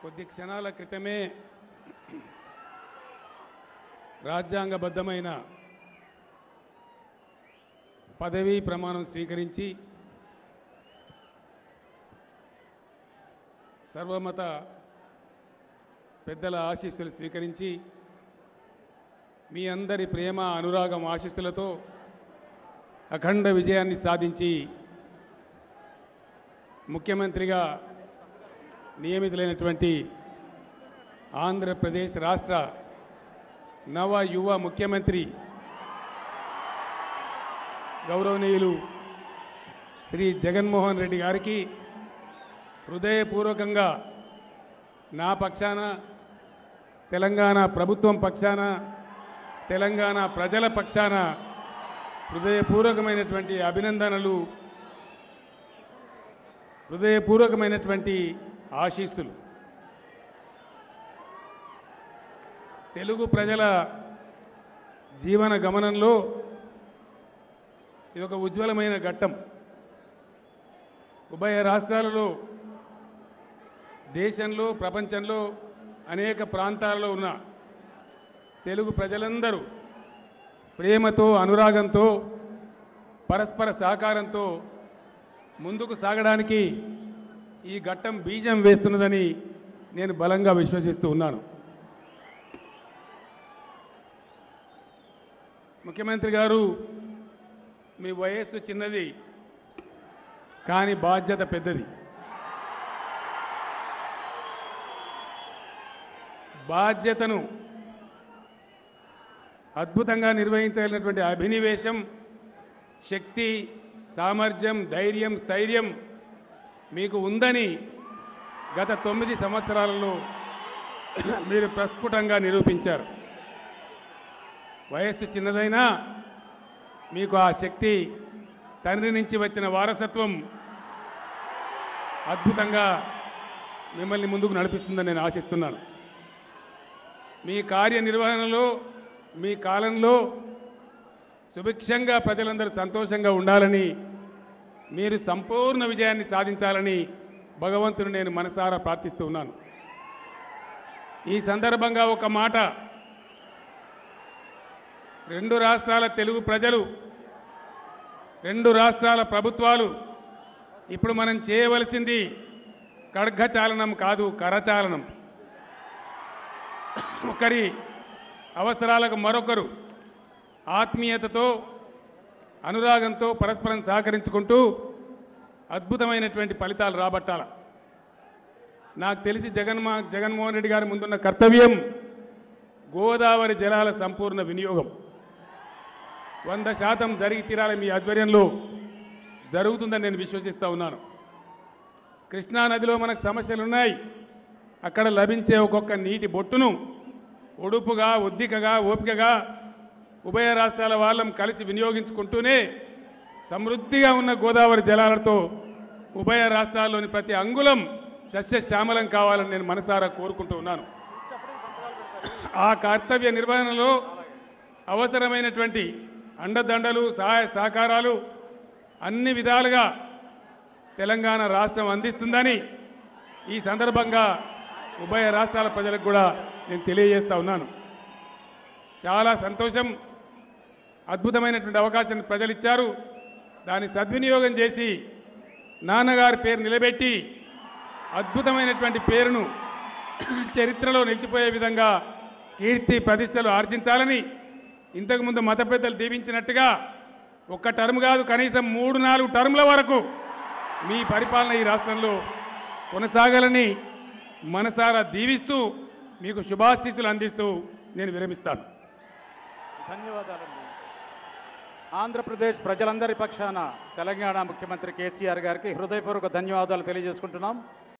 కొద్ది క్షణాల క్రితమే రాజ్యాంగబద్ధమైన పదవీ ప్రమాణం స్వీకరించి సర్వమత పెద్దల ఆశీస్సులు స్వీకరించి మీ అందరి ప్రేమ అనురాగం ఆశీస్సులతో అఖండ విజయాన్ని సాధించి ముఖ్యమంత్రిగా నియమితులైనటువంటి ఆంధ్రప్రదేశ్ రాష్ట్ర నవ యువ ముఖ్యమంత్రి గౌరవనీయులు శ్రీ జగన్మోహన్ రెడ్డి గారికి హృదయపూర్వకంగా నా పక్షాన తెలంగాణ ప్రభుత్వం పక్షాన తెలంగాణ ప్రజల పక్షాన హృదయపూర్వకమైనటువంటి అభినందనలు హృదయపూర్వకమైనటువంటి ఆశీస్సులు తెలుగు ప్రజల జీవన గమనంలో ఇది ఒక ఉజ్వలమైన ఘట్టం ఉభయ రాష్ట్రాలలో దేశంలో ప్రపంచంలో అనేక ప్రాంతాలలో ఉన్న తెలుగు ప్రజలందరూ ప్రేమతో అనురాగంతో పరస్పర సహకారంతో ముందుకు సాగడానికి ఈ ఘట్టం బీజం వేస్తున్నదని నేను బలంగా విశ్వసిస్తూ ఉన్నాను ముఖ్యమంత్రి గారు మీ వయస్సు చిన్నది కానీ బాధ్యత పెద్దది బాధ్యతను అద్భుతంగా నిర్వహించగలిగినటువంటి అభినివేశం శక్తి సామర్థ్యం ధైర్యం స్థైర్యం మీకు ఉందని గత తొమ్మిది సంవత్సరాలలో మీరు ప్రస్ఫుటంగా నిరూపించారు వయస్సు చిన్నదైనా మీకు ఆ శక్తి తండ్రి నుంచి వచ్చిన వారసత్వం అద్భుతంగా మిమ్మల్ని ముందుకు నడిపిస్తుందని నేను ఆశిస్తున్నాను మీ కార్యనిర్వహణలో మీ కాలంలో సుభిక్షంగా ప్రజలందరూ సంతోషంగా ఉండాలని మీరు సంపూర్ణ విజయాన్ని సాధించాలని భగవంతుని నేను మనసారా ప్రార్థిస్తూ ఉన్నాను ఈ సందర్భంగా ఒక మాట రెండు రాష్ట్రాల తెలుగు ప్రజలు రెండు రాష్ట్రాల ప్రభుత్వాలు ఇప్పుడు మనం చేయవలసింది ఖడ్గచాలనం కాదు కరచాలనం ఒకరి అవసరాలకు మరొకరు ఆత్మీయతతో అనురాగంతో పరస్పరం సహకరించుకుంటూ అద్భుతమైనటువంటి ఫలితాలు రాబట్టాల నాకు తెలిసి జగన్మా జగన్మోహన్ రెడ్డి గారి ముందున్న కర్తవ్యం గోదావరి జలాల సంపూర్ణ వినియోగం వంద శాతం జరిగి తీరాలి మీ ఆధ్వర్యంలో జరుగుతుందని నేను విశ్వసిస్తూ ఉన్నాను కృష్ణా నదిలో మనకు సమస్యలు ఉన్నాయి అక్కడ లభించే ఒక్కొక్క నీటి బొట్టును ఒడుపుగా ఒద్దికగా ఓపికగా ఉభయ రాష్ట్రాల వాళ్ళం కలిసి వినియోగించుకుంటూనే సమృద్ధిగా ఉన్న గోదావరి జలాలతో ఉభయ రాష్ట్రాల్లోని ప్రతి అంగుళం సస్యశ్యామలం కావాలని నేను మనసారా కోరుకుంటూ ఉన్నాను ఆ కర్తవ్య నిర్వహణలో అవసరమైనటువంటి అండదండలు సహాయ సహకారాలు అన్ని విధాలుగా తెలంగాణ రాష్ట్రం అందిస్తుందని ఈ సందర్భంగా ఉభయ రాష్ట్రాల ప్రజలకు కూడా నేను తెలియజేస్తా ఉన్నాను చాలా సంతోషం అద్భుతమైనటువంటి అవకాశాన్ని ప్రజలు ఇచ్చారు దాన్ని సద్వినియోగం చేసి నాన్నగారి పేరు నిలబెట్టి అద్భుతమైనటువంటి పేరును చరిత్రలో నిలిచిపోయే విధంగా కీర్తి ప్రతిష్టలు ఆర్జించాలని ఇంతకుముందు మత పెద్దలు దీవించినట్టుగా ఒక్క టర్మ్ కాదు కనీసం మూడు నాలుగు టర్ముల వరకు మీ పరిపాలన ఈ రాష్ట్రంలో కొనసాగాలని మనసారా దీవిస్తూ మీకు శుభాశీస్సులు అందిస్తూ నేను విరమిస్తాను ధన్యవాదాలండి ఆంధ్రప్రదేశ్ ప్రజలందరి పక్షాన తెలంగాణ ముఖ్యమంత్రి కేసీఆర్ గారికి హృదయపూర్వక ధన్యవాదాలు తెలియజేసుకుంటున్నాం